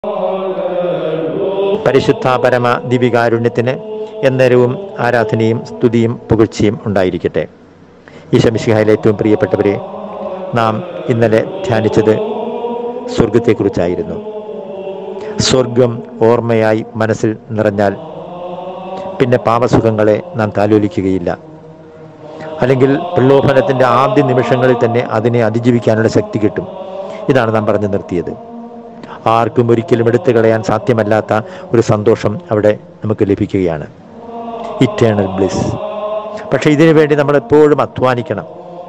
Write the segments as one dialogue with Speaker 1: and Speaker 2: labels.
Speaker 1: പരിശുദ്ധ പരമ ദിവികാരുണ്യത്തിന് എന്നേരവും ആരാധനയും സ്തുതിയും പുകഴ്ചയും ഉണ്ടായിരിക്കട്ടെ ഈശമിശിഹായിലെ ഏറ്റവും പ്രിയപ്പെട്ടവരെ നാം ഇന്നലെ ധ്യാനിച്ചത് സ്വർഗത്തെക്കുറിച്ചായിരുന്നു സ്വർഗം ഓർമ്മയായി മനസ്സിൽ നിറഞ്ഞാൽ പിന്നെ പാപസുഖങ്ങളെ നാം താലോലിക്കുകയില്ല അല്ലെങ്കിൽ പ്രലോഭനത്തിൻ്റെ ആദ്യ നിമിഷങ്ങളിൽ തന്നെ അതിനെ അതിജീവിക്കാനുള്ള ശക്തി കിട്ടും ഇതാണ് നാം പറഞ്ഞു നിർത്തിയത് ആർക്കും ഒരിക്കലും എടുത്തു കളയാൻ സാധ്യമല്ലാത്ത ഒരു സന്തോഷം അവിടെ നമുക്ക് ലഭിക്കുകയാണ് ഇറ്റേണൽ ബ്ലിസ് പക്ഷെ ഇതിനു വേണ്ടി നമ്മൾ എപ്പോഴും അധ്വാനിക്കണം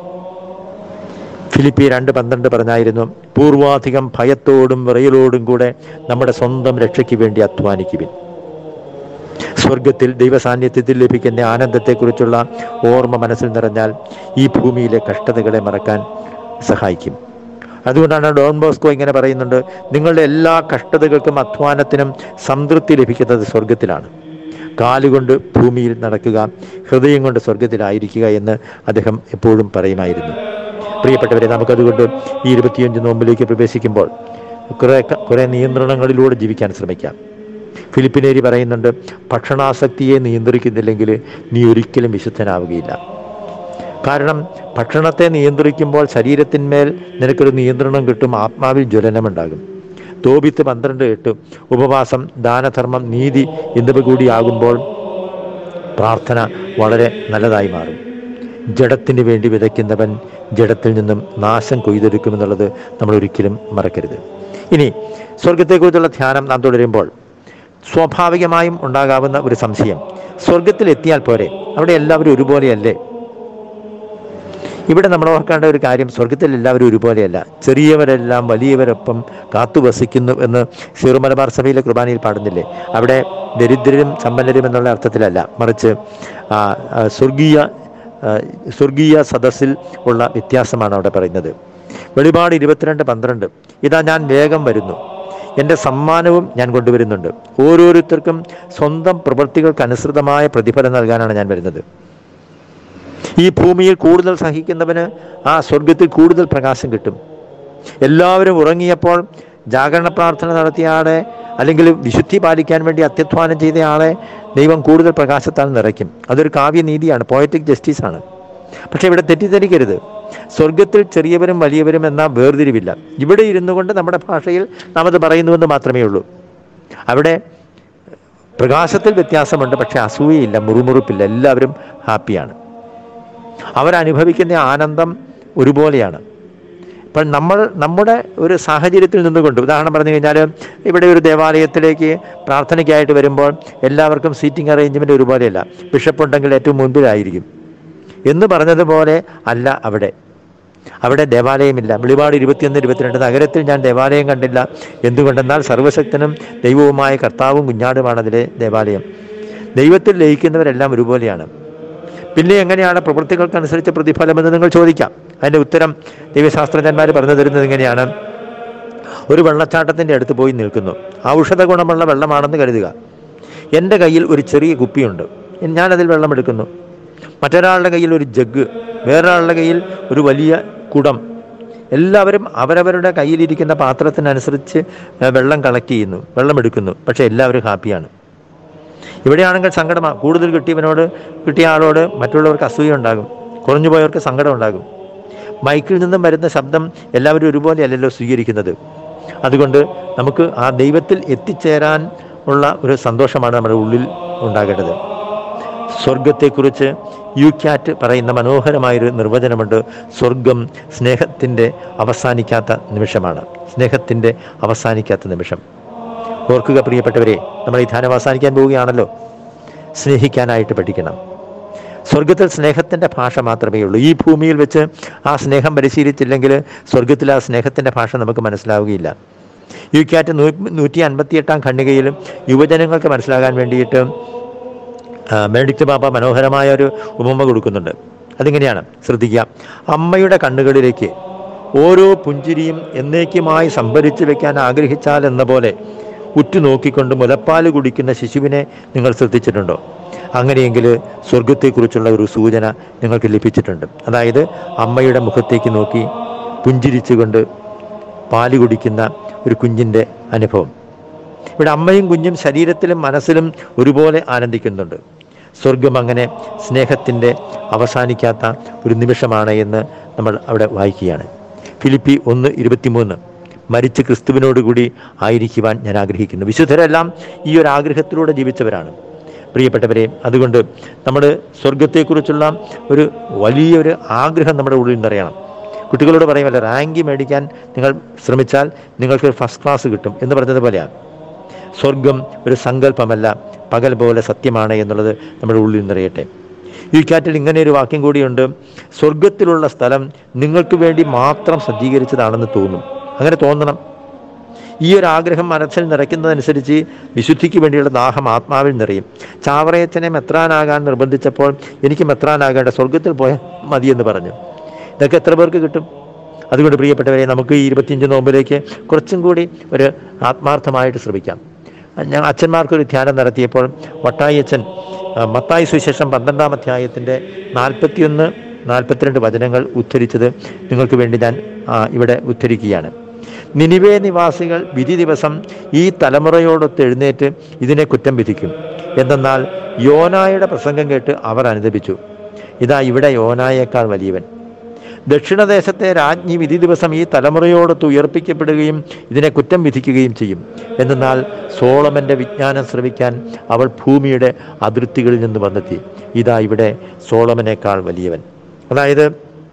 Speaker 1: ഫിലിപ്പി രണ്ട് പന്ത്രണ്ട് പറഞ്ഞായിരുന്നു പൂർവാധികം ഭയത്തോടും വിറയലോടും കൂടെ നമ്മുടെ സ്വന്തം രക്ഷയ്ക്ക് വേണ്ടി അധ്വാനിക്കുവിൻ സ്വർഗത്തിൽ ദൈവസാന്നിധ്യത്തിൽ ലഭിക്കുന്ന ആനന്ദത്തെക്കുറിച്ചുള്ള ഓർമ്മ മനസ്സിൽ നിറഞ്ഞാൽ ഈ ഭൂമിയിലെ കഷ്ടതകളെ മറക്കാൻ സഹായിക്കും അതുകൊണ്ടാണ് ഡോൺ ബോസ്കോ ഇങ്ങനെ പറയുന്നുണ്ട് നിങ്ങളുടെ എല്ലാ കഷ്ടതകൾക്കും അധ്വാനത്തിനും സംതൃപ്തി ലഭിക്കുന്നത് സ്വർഗത്തിലാണ് കാലുകൊണ്ട് ഭൂമിയിൽ നടക്കുക ഹൃദയം കൊണ്ട് സ്വർഗത്തിലായിരിക്കുക എന്ന് അദ്ദേഹം എപ്പോഴും പറയുമായിരുന്നു പ്രിയപ്പെട്ടവരെ നമുക്കതുകൊണ്ട് ഈ ഇരുപത്തിയഞ്ച് നോമ്പിലേക്ക് പ്രവേശിക്കുമ്പോൾ കുറെ കുറെ നിയന്ത്രണങ്ങളിലൂടെ ജീവിക്കാൻ ശ്രമിക്കാം ഫിലിപ്പിനേരി പറയുന്നുണ്ട് ഭക്ഷണാസക്തിയെ നിയന്ത്രിക്കുന്നില്ലെങ്കിൽ നീ ഒരിക്കലും വിശുദ്ധനാവുകയില്ല കാരണം ഭക്ഷണത്തെ നിയന്ത്രിക്കുമ്പോൾ ശരീരത്തിന്മേൽ നിനക്കൊരു നിയന്ത്രണം കിട്ടും ആത്മാവിൽ ജ്വലനമുണ്ടാകും തോപിത്ത് പന്ത്രണ്ട് എട്ട് ഉപവാസം ദാനധർമ്മം നീതി എന്നിവ കൂടിയാകുമ്പോൾ പ്രാർത്ഥന വളരെ നല്ലതായി മാറും ജഡത്തിന് വേണ്ടി വിതയ്ക്കുന്നവൻ ജഡത്തിൽ നിന്നും നാശം കൊയ്തെടുക്കുമെന്നുള്ളത് നമ്മൾ ഒരിക്കലും മറക്കരുത് ഇനി സ്വർഗത്തെക്കുറിച്ചുള്ള ധ്യാനം നാം തുടരുമ്പോൾ സ്വാഭാവികമായും ഉണ്ടാകാവുന്ന ഒരു സംശയം സ്വർഗത്തിൽ എത്തിയാൽ പോരെ അവിടെ എല്ലാവരും ഒരുപോലെയല്ലേ ഇവിടെ നമ്മൾ ഓർക്കേണ്ട ഒരു കാര്യം സ്വർഗത്തിൽ എല്ലാവരും ഒരുപോലെയല്ല ചെറിയവരെല്ലാം വലിയവരൊപ്പം കാത്തുവസിക്കുന്നു എന്ന് സിറുമലബാർ സഭയിലെ കുർബാനയിൽ പാടുന്നില്ലേ അവിടെ ദരിദ്രരും സമ്പന്നരും എന്നുള്ള അർത്ഥത്തിലല്ല മറിച്ച് ആ, ആ, സ്വർഗീയ ആ, സ്വർഗീയ സദസ്സിൽ ഉള്ള വ്യത്യാസമാണ് അവിടെ പറയുന്നത് വെളിപാട് ഇരുപത്തിരണ്ട് പന്ത്രണ്ട് ഇതാ ഞാൻ വേഗം വരുന്നു എൻ്റെ സമ്മാനവും ഞാൻ കൊണ്ടുവരുന്നുണ്ട് ഓരോരുത്തർക്കും സ്വന്തം പ്രവൃത്തികൾക്കനുസൃതമായ പ്രതിഫലം നൽകാനാണ് ഞാൻ വരുന്നത് ഈ ഭൂമിയിൽ കൂടുതൽ സഹിക്കുന്നവന് ആ സ്വർഗത്തിൽ കൂടുതൽ പ്രകാശം കിട്ടും എല്ലാവരും ഉറങ്ങിയപ്പോൾ ജാഗരണ പ്രാർത്ഥന നടത്തിയ ആളെ അല്ലെങ്കിൽ വിശുദ്ധി പാലിക്കാൻ വേണ്ടി അത്യധ്വാനം ചെയ്ത ആളെ ദൈവം കൂടുതൽ പ്രകാശത്താൽ നിറയ്ക്കും അതൊരു കാവ്യനീതിയാണ് പോയറ്റിക് ജസ്റ്റിസ് ആണ് പക്ഷെ ഇവിടെ തെറ്റിദ്ധരിക്കരുത് സ്വർഗത്തിൽ ചെറിയവരും വലിയവരും എന്ന വേർതിരിവില്ല ഇവിടെ ഇരുന്നു കൊണ്ട് നമ്മുടെ ഭാഷയിൽ നാം അത് പറയുന്നുവെന്ന് മാത്രമേ ഉള്ളൂ അവിടെ പ്രകാശത്തിൽ വ്യത്യാസമുണ്ട് പക്ഷെ അസൂയയില്ല മുറുമുറുപ്പില്ല എല്ലാവരും ഹാപ്പിയാണ് അവരനുഭവിക്കുന്ന ആനന്ദം ഒരുപോലെയാണ് ഇപ്പം നമ്മൾ നമ്മുടെ ഒരു സാഹചര്യത്തിൽ നിന്നുകൊണ്ട് ഉദാഹരണം പറഞ്ഞു കഴിഞ്ഞാൽ ഇവിടെ ഒരു ദേവാലയത്തിലേക്ക് പ്രാർത്ഥനയ്ക്കായിട്ട് വരുമ്പോൾ എല്ലാവർക്കും സീറ്റിംഗ് അറേഞ്ച്മെൻറ്റ് ഒരുപോലെയല്ല ബിഷപ്പ് ഉണ്ടെങ്കിൽ ഏറ്റവും മുൻപിലായിരിക്കും എന്ന് പറഞ്ഞതുപോലെ അല്ല അവിടെ അവിടെ ദേവാലയമില്ല വെളിപാട് ഇരുപത്തിയൊന്ന് ഇരുപത്തിരണ്ട് നഗരത്തിൽ ഞാൻ ദേവാലയം കണ്ടില്ല എന്തുകൊണ്ടെന്നാൽ സർവശക്തനും ദൈവവുമായ കർത്താവും കുഞ്ഞാടുമാണ് അതിലെ ദേവാലയം ദൈവത്തിൽ ലയിക്കുന്നവരെല്ലാം ഒരുപോലെയാണ് പിന്നെ എങ്ങനെയാണ് പ്രവൃത്തികൾക്കനുസരിച്ച് പ്രതിഫലമെന്ന് നിങ്ങൾ ചോദിക്കാം അതിൻ്റെ ഉത്തരം ദൈവശാസ്ത്രജ്ഞന്മാർ പറഞ്ഞു തരുന്നത് എങ്ങനെയാണ് ഒരു വെള്ളച്ചാട്ടത്തിൻ്റെ അടുത്ത് പോയി നിൽക്കുന്നു ഔഷധ ഗുണമുള്ള വെള്ളമാണെന്ന് കരുതുക എൻ്റെ കയ്യിൽ ഒരു ചെറിയ കുപ്പിയുണ്ട് ഞാനതിൽ വെള്ളമെടുക്കുന്നു മറ്റൊരാളുടെ കയ്യിൽ ഒരു ജഗ് വേറൊരാളുടെ കയ്യിൽ ഒരു വലിയ കുടം എല്ലാവരും അവരവരുടെ കയ്യിലിരിക്കുന്ന പാത്രത്തിനനുസരിച്ച് ഏഹ്, വെള്ളം കളക്ട് ചെയ്യുന്നു വെള്ളം എടുക്കുന്നു പക്ഷേ എല്ലാവരും ഹാപ്പിയാണ് ഇവിടെയാണെങ്കിൽ സങ്കടമാണ് കൂടുതൽ കിട്ടിയവനോട് കിട്ടിയ ആളോട് മറ്റുള്ളവർക്ക് അസൂയ ഉണ്ടാകും കുറഞ്ഞു പോയവർക്ക് സങ്കടം ഉണ്ടാകും മൈക്കിൽ നിന്നും വരുന്ന ശബ്ദം എല്ലാവരും ഒരുപോലെയല്ലല്ലോ സ്വീകരിക്കുന്നത് അതുകൊണ്ട് നമുക്ക് ആ ദൈവത്തിൽ എത്തിച്ചേരാൻ ഉള്ള ഒരു സന്തോഷമാണ് നമ്മുടെ ഉള്ളിൽ ഉണ്ടാകേണ്ടത് സ്വർഗത്തെക്കുറിച്ച് യു ക്യാറ്റ് പറയുന്ന മനോഹരമായൊരു നിർവചനമുണ്ട് സ്വർഗം സ്നേഹത്തിൻ്റെ അവസാനിക്കാത്ത നിമിഷമാണ് സ്നേഹത്തിൻ്റെ അവസാനിക്കാത്ത നിമിഷം ഓർക്കുക പ്രിയപ്പെട്ടവരെ നമ്മൾ ഈ ധ്യാനം അവസാനിക്കാൻ പോവുകയാണല്ലോ സ്നേഹിക്കാനായിട്ട് പഠിക്കണം സ്വർഗത്തിൽ സ്നേഹത്തിൻ്റെ ഭാഷ മാത്രമേ ഉള്ളൂ ഈ ഭൂമിയിൽ വെച്ച് ആ സ്നേഹം പരിശീലിച്ചില്ലെങ്കിൽ സ്വർഗത്തിൽ ആ സ്നേഹത്തിൻ്റെ ഭാഷ നമുക്ക് മനസ്സിലാവുകയില്ല യു ക്യാറ്റ് നൂ നൂറ്റി അൻപത്തിയെട്ടാം ഖണ്ഡികയിലും യുവജനങ്ങൾക്ക് മനസ്സിലാകാൻ വേണ്ടിയിട്ട് ആ, ബെനഡിക്റ്റ് ബാബ മനോഹരമായ ഒരു ഉപമ കൊടുക്കുന്നുണ്ട് അതിങ്ങനെയാണ് ശ്രദ്ധിക്കുക അമ്മയുടെ കണ്ണുകളിലേക്ക് ഓരോ പുഞ്ചിരിയും എന്നേക്കുമായി സംഭരിച്ചു വെക്കാൻ ആഗ്രഹിച്ചാൽ എന്ന പോലെ ഉറ്റുനോക്കിക്കൊണ്ട് മുലപ്പാല് കുടിക്കുന്ന ശിശുവിനെ നിങ്ങൾ ശ്രദ്ധിച്ചിട്ടുണ്ടോ അങ്ങനെയെങ്കിൽ സ്വർഗത്തെക്കുറിച്ചുള്ള ഒരു സൂചന നിങ്ങൾക്ക് ലഭിച്ചിട്ടുണ്ട് അതായത് അമ്മയുടെ മുഖത്തേക്ക് നോക്കി പുഞ്ചിരിച്ചുകൊണ്ട് പാല് കുടിക്കുന്ന ഒരു കുഞ്ഞിൻ്റെ അനുഭവം ഇവിടെ അമ്മയും കുഞ്ഞും ശരീരത്തിലും മനസ്സിലും ഒരുപോലെ ആനന്ദിക്കുന്നുണ്ട് സ്വർഗം അങ്ങനെ സ്നേഹത്തിൻ്റെ അവസാനിക്കാത്ത ഒരു നിമിഷമാണ് എന്ന് നമ്മൾ അവിടെ വായിക്കുകയാണ് ഫിലിപ്പി ഒന്ന് ഇരുപത്തിമൂന്ന് മരിച്ച് ക്രിസ്തുവിനോടുകൂടി ആയിരിക്കുവാൻ ഞാൻ ആഗ്രഹിക്കുന്നു വിശുദ്ധരെല്ലാം ഈ ഒരു ആഗ്രഹത്തിലൂടെ ജീവിച്ചവരാണ് പ്രിയപ്പെട്ടവരെ അതുകൊണ്ട് നമ്മൾ സ്വർഗത്തെക്കുറിച്ചുള്ള ഒരു വലിയൊരു ആഗ്രഹം നമ്മുടെ ഉള്ളിൽ നിറയണം കുട്ടികളോട് പറയുമല്ലോ റാങ്ക് മേടിക്കാൻ നിങ്ങൾ ശ്രമിച്ചാൽ നിങ്ങൾക്ക് ഫസ്റ്റ് ക്ലാസ് കിട്ടും എന്ന് പറഞ്ഞതുപോലെയാണ് സ്വർഗം ഒരു സങ്കല്പമല്ല പകൽ പോലെ സത്യമാണ് എന്നുള്ളത് നമ്മുടെ ഉള്ളിൽ നിറയട്ടെ ഈ കാറ്റിൽ ഇങ്ങനെ ഒരു വാക്യം കൂടിയുണ്ട് സ്വർഗത്തിലുള്ള സ്ഥലം നിങ്ങൾക്ക് വേണ്ടി മാത്രം സജ്ജീകരിച്ചതാണെന്ന് തോന്നും അങ്ങനെ തോന്നണം ഈ ഒരു ആഗ്രഹം മനസ്സിൽ നിറയ്ക്കുന്നതനുസരിച്ച് വിശുദ്ധിക്ക് വേണ്ടിയുള്ള ദാഹം ആത്മാവിൽ നിറയും ചാവറയച്ചനെ മെത്രാനാകാൻ നിർബന്ധിച്ചപ്പോൾ എനിക്ക് മെത്രാനാകേണ്ട സ്വർഗത്തിൽ പോയാൽ മതിയെന്ന് പറഞ്ഞു ഇതൊക്കെ എത്ര പേർക്ക് കിട്ടും അതുകൊണ്ട് പ്രിയപ്പെട്ടവരെ നമുക്ക് ഈ ഇരുപത്തിയഞ്ച് നോമ്പിലേക്ക് കുറച്ചും കൂടി ഒരു ആത്മാർത്ഥമായിട്ട് ശ്രമിക്കാം ഞാൻ അച്ഛന്മാർക്കൊരു ധ്യാനം നടത്തിയപ്പോൾ വട്ടായി അച്ഛൻ ആ, മത്തായി സുവിശേഷം പന്ത്രണ്ടാം അധ്യായത്തിൻ്റെ നാൽപ്പത്തിയൊന്ന് നാൽപ്പത്തിരണ്ട് വചനങ്ങൾ ഉദ്ധരിച്ചത് നിങ്ങൾക്ക് വേണ്ടി ഞാൻ ആ, ഇവിടെ ഉദ്ധരിക്കുകയാണ് നിനിവേ നിവാസികൾ വിധി ദിവസം ഈ തലമുറയോടൊത്ത് എഴുന്നേറ്റ് ഇതിനെ കുറ്റം വിധിക്കും എന്തെന്നാൽ യോനായുടെ പ്രസംഗം കേട്ട് അവർ അനുദപിച്ചു ഇതാ ഇവിടെ യോനായേക്കാൾ വലിയവൻ ദക്ഷിണദേശത്തെ രാജ്ഞി വിധി ദിവസം ഈ തലമുറയോടൊത്ത് ഉയർപ്പിക്കപ്പെടുകയും ഇതിനെ കുറ്റം വിധിക്കുകയും ചെയ്യും എന്നാൽ സോളമന്റെ വിജ്ഞാനം ശ്രവിക്കാൻ അവൾ ഭൂമിയുടെ അതിർത്തികളിൽ നിന്ന് വന്നെത്തി ഇതാ ഇവിടെ സോളമനേക്കാൾ വലിയവൻ അതായത്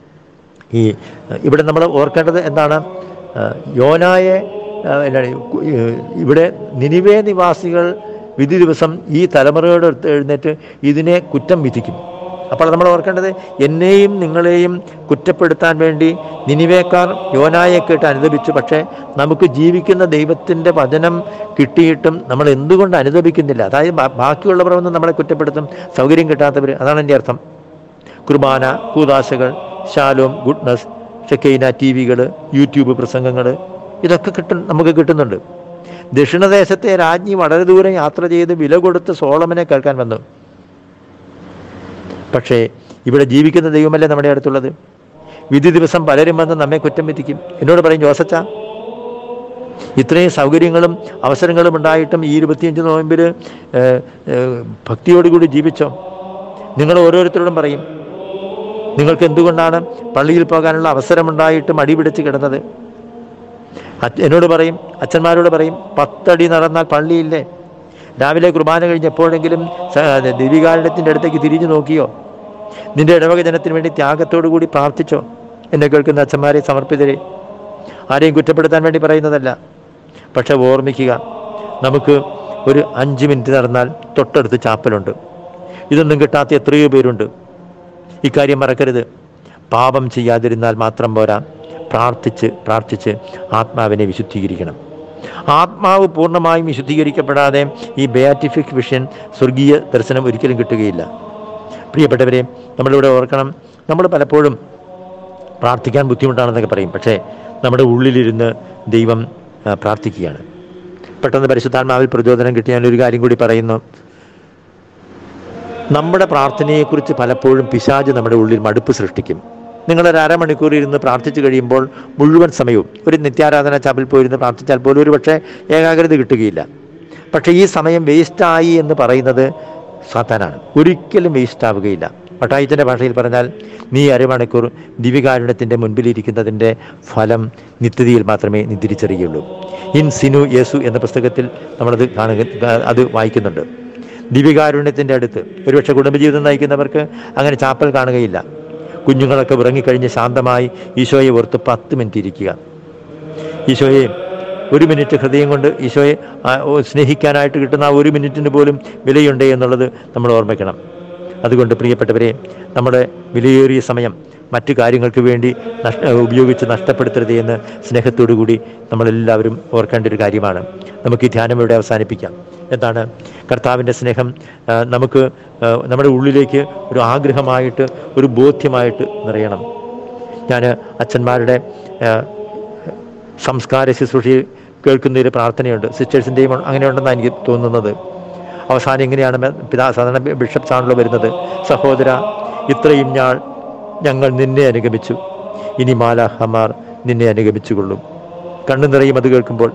Speaker 1: ഈ ഇവിടെ നമ്മൾ ഓർക്കേണ്ടത് എന്താണ് ആ, യോനായെ ആ, എന്താണ് കു- ഈ, ഇവിടെ നിനിവേ നിവാസികൾ വിധി ദിവസം ഈ തലമുറയോട് എടുത്ത് എഴുന്നേറ്റ് ഇതിനെ കുറ്റം വിധിക്കും അപ്പോൾ നമ്മൾ ഓർക്കേണ്ടത് എന്നെയും നിങ്ങളെയും കുറ്റപ്പെടുത്താൻ വേണ്ടി നിനിവേക്കാർ യോനായെ കേട്ട് അനുദപിച്ചു പക്ഷേ നമുക്ക് ജീവിക്കുന്ന ദൈവത്തിൻ്റെ വചനം കിട്ടിയിട്ടും നമ്മൾ എന്തുകൊണ്ട് അനുദപിക്കുന്നില്ല അതായത് ബാ- ബാക്കിയുള്ളവർ വന്ന് നമ്മളെ കുറ്റപ്പെടുത്തും സൗകര്യം കിട്ടാത്തവർ അതാണ് എൻ്റെ അർത്ഥം കുർബാന കൂതാശകൾ ശാലോം ഗുഡ്നസ് ഷെക്കൈന ടി വികൾ യൂട്യൂബ് പ്രസംഗങ്ങൾ ഇതൊക്കെ കിട്ടും നമുക്ക് കിട്ടുന്നുണ്ട് ദക്ഷിണദേശത്തെ രാജ്ഞി വളരെ ദൂരം യാത്ര ചെയ്ത് വില കൊടുത്ത് സോളമനെ കേൾക്കാൻ വന്നു പക്ഷേ ഇവിടെ ജീവിക്കുന്ന ദൈവമല്ലേ നമ്മുടെ അടുത്തുള്ളത് വിധി ദിവസം പലരും വന്ന് നമ്മെ കുറ്റം വിധിക്കും എന്നോട് പറയും ജോസച്ച ഇത്രയും സൗകര്യങ്ങളും അവസരങ്ങളും ഉണ്ടായിട്ടും ഈ ഇരുപത്തിയഞ്ച് നോയമ്പിൽ ഭക്തിയോടുകൂടി ജീവിച്ചോ നിങ്ങൾ ഓരോരുത്തരോടും പറയും നിങ്ങൾക്ക് എന്തുകൊണ്ടാണ് പള്ളിയിൽ പോകാനുള്ള അവസരമുണ്ടായിട്ടും അടിപിടിച്ച് കിടന്നത് അച്ഛ- എന്നോട് പറയും അച്ഛന്മാരോട് പറയും പത്തടി നടന്നാൽ പള്ളിയില്ലേ രാവിലെ കുർബാന കഴിഞ്ഞ് എപ്പോഴെങ്കിലും സ- ദീപികാരണത്തിൻ്റെ അടുത്തേക്ക് തിരിഞ്ഞു നോക്കിയോ നിന്റെ ഇടവക ജനത്തിന് വേണ്ടി ത്യാഗത്തോടു കൂടി പ്രാർത്ഥിച്ചോ എന്നെ കേൾക്കുന്ന അച്ഛന്മാരെ സമർപ്പിതരെ ആരെയും കുറ്റപ്പെടുത്താൻ വേണ്ടി പറയുന്നതല്ല പക്ഷെ ഓർമ്മിക്കുക നമുക്ക് ഒരു അഞ്ച് മിനിറ്റ് നടന്നാൽ തൊട്ടടുത്ത് ചാപ്പലുണ്ട് ഇതൊന്നും കിട്ടാത്ത എത്രയോ പേരുണ്ട് ഇക്കാര്യം മറക്കരുത് പാപം ചെയ്യാതിരുന്നാൽ മാത്രം പോരാ പ്രാർത്ഥിച്ച് പ്രാർത്ഥിച്ച് ആത്മാവിനെ വിശുദ്ധീകരിക്കണം ആത്മാവ് പൂർണ്ണമായും വിശുദ്ധീകരിക്കപ്പെടാതെ ഈ ബയാറ്റിഫിക് വിഷൻ സ്വർഗീയ ദർശനം ഒരിക്കലും കിട്ടുകയില്ല പ്രിയപ്പെട്ടവരെ നമ്മളിവിടെ ഓർക്കണം നമ്മൾ പലപ്പോഴും പ്രാർത്ഥിക്കാൻ ബുദ്ധിമുട്ടാണെന്നൊക്കെ പറയും പക്ഷേ നമ്മുടെ ഉള്ളിലിരുന്ന് ദൈവം ആ, പ്രാർത്ഥിക്കുകയാണ് പെട്ടെന്ന് പരിശുദ്ധാത്മാവിൽ പ്രചോദനം കിട്ടി ഞാൻ ഒരു കാര്യം കൂടി പറയുന്നു നമ്മുടെ പ്രാർത്ഥനയെക്കുറിച്ച് പലപ്പോഴും പിശാജ് നമ്മുടെ ഉള്ളിൽ മടുപ്പ് സൃഷ്ടിക്കും നിങ്ങളൊരു അരമണിക്കൂർ ഇരുന്ന് പ്രാർത്ഥിച്ചു കഴിയുമ്പോൾ മുഴുവൻ സമയവും ഒരു നിത്യാരാധന ചാപ്പിൽ പോയിരുന്ന് പ്രാർത്ഥിച്ചാൽ പോലും ഒരു പക്ഷേ ഏകാഗ്രത കിട്ടുകയില്ല പക്ഷേ ഈ സമയം വേസ്റ്റായി എന്ന് പറയുന്നത് സാത്താനാണ് ഒരിക്കലും വേസ്റ്റ് ആവുകയില്ല പട്ടായിച്ചൻ്റെ ഭാഷയിൽ പറഞ്ഞാൽ നീ അരമണിക്കൂർ ദിവികാരുണ്യത്തിൻ്റെ മുൻപിലിരിക്കുന്നതിൻ്റെ ഫലം നിത്യതയിൽ മാത്രമേ നീ തിരിച്ചറിയുള്ളൂ ഇൻ സിനു യേസു എന്ന പുസ്തകത്തിൽ നമ്മളത് കാണുക അത് വായിക്കുന്നുണ്ട് ദിവികാരുണ്യത്തിൻ്റെ അടുത്ത് ഒരുപക്ഷെ കുടുംബജീവിതം നയിക്കുന്നവർക്ക് അങ്ങനെ ചാപ്പൽ കാണുകയില്ല കുഞ്ഞുങ്ങളൊക്കെ ഉറങ്ങിക്കഴിഞ്ഞ് ശാന്തമായി ഈശോയെ ഓർത്ത് പത്ത് മിനിറ്റ് ഇരിക്കുക ഈശോയെ ഒരു മിനിറ്റ് ഹൃദയം കൊണ്ട് ഈശോയെ ആ, ഓ, സ്നേഹിക്കാനായിട്ട് കിട്ടുന്ന ആ ഒരു മിനിറ്റിന് പോലും വിലയുണ്ട് എന്നുള്ളത് നമ്മൾ ഓർമ്മിക്കണം അതുകൊണ്ട് പ്രിയപ്പെട്ടവരെ നമ്മുടെ വിലയേറിയ സമയം മറ്റു കാര്യങ്ങൾക്ക് വേണ്ടി നഷ്ട ഉപയോഗിച്ച് നഷ്ടപ്പെടുത്തരുത് എന്ന് സ്നേഹത്തോടു കൂടി നമ്മളെല്ലാവരും ഓർക്കേണ്ട ഒരു കാര്യമാണ് നമുക്ക് ഈ ധ്യാനം ഇവിടെ അവസാനിപ്പിക്കാം എന്താണ് കർത്താവിൻ്റെ സ്നേഹം ആ, നമുക്ക് ആ, നമ്മുടെ ഉള്ളിലേക്ക് ഒരു ആഗ്രഹമായിട്ട് ഒരു ബോധ്യമായിട്ട് നിറയണം ഞാൻ അച്ഛന്മാരുടെ ആ, സംസ്കാര ശുശ്രൂഷയിൽ കേൾക്കുന്ന ഒരു പ്രാർത്ഥനയുണ്ട് സിസ്റ്റേഴ്സിൻ്റെയും അങ്ങനെയുണ്ടെന്നാണ് എനിക്ക് തോന്നുന്നത് അവസാനം ഇങ്ങനെയാണ് മെ- പിതാ സാധാരണ ബിഷപ്സ് ആണല്ലോ വരുന്നത് സഹോദര ഇത്രയും ഞാൾ ഞങ്ങൾ നിന്നെ അനുഗമിച്ചു ഇനി മാലാഹമാർ നിന്നെ അനുഗമിച്ചുകൊള്ളും കണ്ണു നിറയും അത് കേൾക്കുമ്പോൾ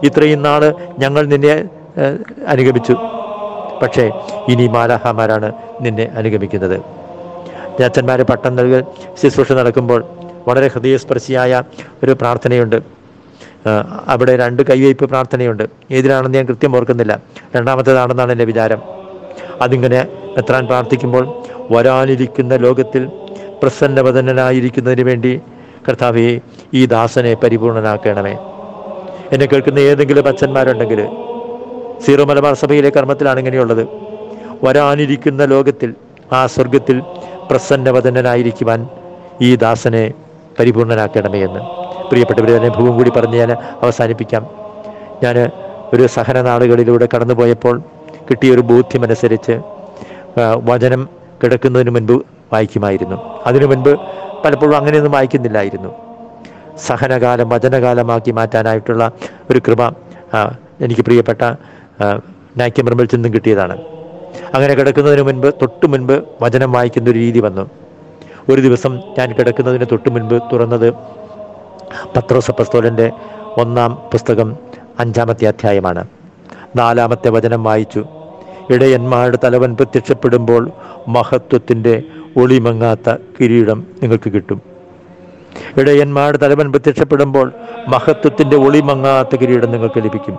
Speaker 1: ഇത്രയും നാൾ ഞങ്ങൾ നിന്നെ ഏഹ്, അനുഗമിച്ചു പക്ഷേ ഇനി മാലാഹമാരാണ് നിന്നെ അനുഗമിക്കുന്നത് അച്ഛന്മാരെ പട്ടം നൽകൽ ശുശ്രൂഷ നടക്കുമ്പോൾ വളരെ ഹൃദയസ്പർശിയായ ഒരു പ്രാർത്ഥനയുണ്ട് ആ, അവിടെ രണ്ട് കൈവയ്പ് പ്രാർത്ഥനയുണ്ട് ഏതിലാണെന്ന് ഞാൻ കൃത്യം ഓർക്കുന്നില്ല രണ്ടാമത്തേതാണെന്നാണ് എൻ്റെ വിചാരം അതിങ്ങനെ എത്രാൻ പ്രാർത്ഥിക്കുമ്പോൾ വരാനിരിക്കുന്ന ലോകത്തിൽ പ്രസന്നവദനായിരിക്കുന്നതിന് വേണ്ടി കർത്താവെ ഈ ദാസനെ പരിപൂർണനാക്കണമേ എന്നെ കേൾക്കുന്ന ഏതെങ്കിലും അച്ഛന്മാരുണ്ടെങ്കിൽ സീറോ മലബാർ സഭയിലെ കർമ്മത്തിലാണ് ഇങ്ങനെയുള്ളത് വരാനിരിക്കുന്ന ലോകത്തിൽ ആ സ്വർഗത്തിൽ പ്രസന്നവദനായിരിക്കുവാൻ ഈ ദാസനെ പരിപൂർണനാക്കണമേ എന്ന് പ്രിയപ്പെട്ടവരെ അനുഭവം കൂടി പറഞ്ഞ് ഞാൻ അവസാനിപ്പിക്കാം ഞാൻ ഒരു സഹന നാളുകളിലൂടെ കടന്നുപോയപ്പോൾ കിട്ടിയൊരു ബോധ്യമനുസരിച്ച് ആ, വചനം കിടക്കുന്നതിന് മുൻപ് വായിക്കുമായിരുന്നു അതിനു മുൻപ് പലപ്പോഴും അങ്ങനെയൊന്നും വായിക്കുന്നില്ലായിരുന്നു സഹനകാലം വചനകാലമാക്കി മാറ്റാനായിട്ടുള്ള ഒരു കൃപ ആ, എനിക്ക് പ്രിയപ്പെട്ട നാക്യമർമ്മിൽ നിന്നും കിട്ടിയതാണ് അങ്ങനെ കിടക്കുന്നതിന് മുൻപ് തൊട്ടു മുൻപ് വചനം വായിക്കുന്ന ഒരു രീതി വന്നു ഒരു ദിവസം ഞാൻ കിടക്കുന്നതിന് തൊട്ടു മുൻപ് തുറന്നത് പത്രോസ് അപ്പസ്തോലൻ്റെ ഒന്നാം പുസ്തകം അഞ്ചാമത്തെ അധ്യായമാണ് നാലാമത്തെ വചനം വായിച്ചു ഇടയന്മാരുടെ തലവൻ പ്രത്യക്ഷപ്പെടുമ്പോൾ മഹത്വത്തിൻ്റെ ഒളിമങ്ങാത്ത കിരീടം നിങ്ങൾക്ക് കിട്ടും ഇടയന്മാരുടെ തലവൻ പ്രത്യക്ഷപ്പെടുമ്പോൾ മഹത്വത്തിൻ്റെ ഒളിമങ്ങാത്ത കിരീടം നിങ്ങൾക്ക് ലഭിക്കും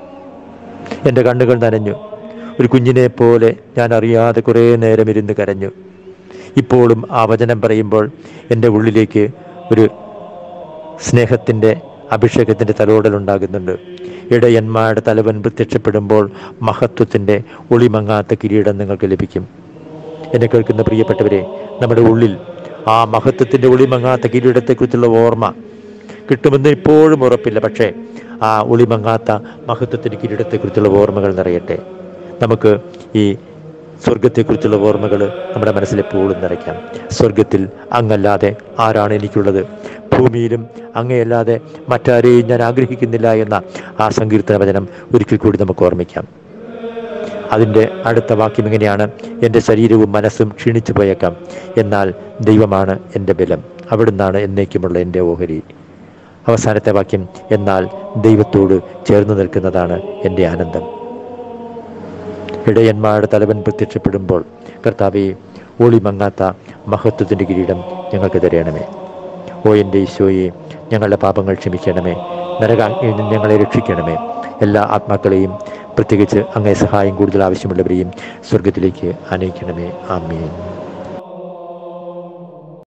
Speaker 1: എൻ്റെ കണ്ണുകൾ നനഞ്ഞു ഒരു കുഞ്ഞിനെ പോലെ ഞാൻ അറിയാതെ കുറേ നേരം ഇരുന്ന് കരഞ്ഞു ഇപ്പോഴും ആ വചനം പറയുമ്പോൾ എൻ്റെ ഉള്ളിലേക്ക് ഒരു സ്നേഹത്തിൻ്റെ അഭിഷേകത്തിൻ്റെ തലോടലുണ്ടാകുന്നുണ്ട് ഇടയന്മാരുടെ തലവൻ പ്രത്യക്ഷപ്പെടുമ്പോൾ മഹത്വത്തിൻ്റെ ഒളിമങ്ങാത്ത കിരീടം നിങ്ങൾക്ക് ലഭിക്കും എന്നെ കേൾക്കുന്ന പ്രിയപ്പെട്ടവരെ നമ്മുടെ ഉള്ളിൽ ആ മഹത്വത്തിൻ്റെ ഒളിമങ്ങാത്ത കിരീടത്തെക്കുറിച്ചുള്ള ഓർമ്മ കിട്ടുമെന്ന് ഇപ്പോഴും ഉറപ്പില്ല പക്ഷേ ആ ഒളിമങ്ങാത്ത മഹത്വത്തിൻ്റെ കിരീടത്തെക്കുറിച്ചുള്ള ഓർമ്മകൾ നിറയട്ടെ നമുക്ക് ഈ സ്വർഗത്തെക്കുറിച്ചുള്ള ഓർമ്മകൾ നമ്മുടെ മനസ്സിൽ എപ്പോഴും നിറയ്ക്കാം സ്വർഗത്തിൽ അങ്ങല്ലാതെ ആരാണ് എനിക്കുള്ളത് ഭൂമിയിലും അങ്ങയല്ലാതെ മറ്റാരെയും ഞാൻ ആഗ്രഹിക്കുന്നില്ല എന്ന ആ സങ്കീർത്തന വചനം ഒരിക്കൽ കൂടി നമുക്ക് ഓർമ്മിക്കാം അതിൻ്റെ അടുത്ത വാക്യം ഇങ്ങനെയാണ് എൻ്റെ ശരീരവും മനസ്സും ക്ഷീണിച്ചു പോയേക്കാം എന്നാൽ ദൈവമാണ് എൻ്റെ ബലം അവിടുന്നാണ് എന്നേക്കുമുള്ള എൻ്റെ ഓഹരി അവസാനത്തെ വാക്യം എന്നാൽ ദൈവത്തോട് ചേർന്ന് നിൽക്കുന്നതാണ് എൻ്റെ ആനന്ദം ഇടയന്മാരുടെ തലവൻ പ്രത്യക്ഷപ്പെടുമ്പോൾ കർത്താവെ ഒളിമങ്ങാത്ത മഹത്വത്തിൻ്റെ കിരീടം ഞങ്ങൾക്ക് തരണമേ ഓ എൻ്റെ ഈശോയെ ഞങ്ങളുടെ പാപങ്ങൾ ക്ഷമിക്കണമേ നരകാഗ്നിയിൽ നിന്ന് ഞങ്ങളെ രക്ഷിക്കണമേ എല്ലാ ആത്മാക്കളെയും പ്രത്യേകിച്ച് അങ്ങേ സഹായം കൂടുതൽ ആവശ്യമുള്ളവരെയും സ്വർഗത്തിലേക്ക് അനയിക്കണമേ ആമീൻ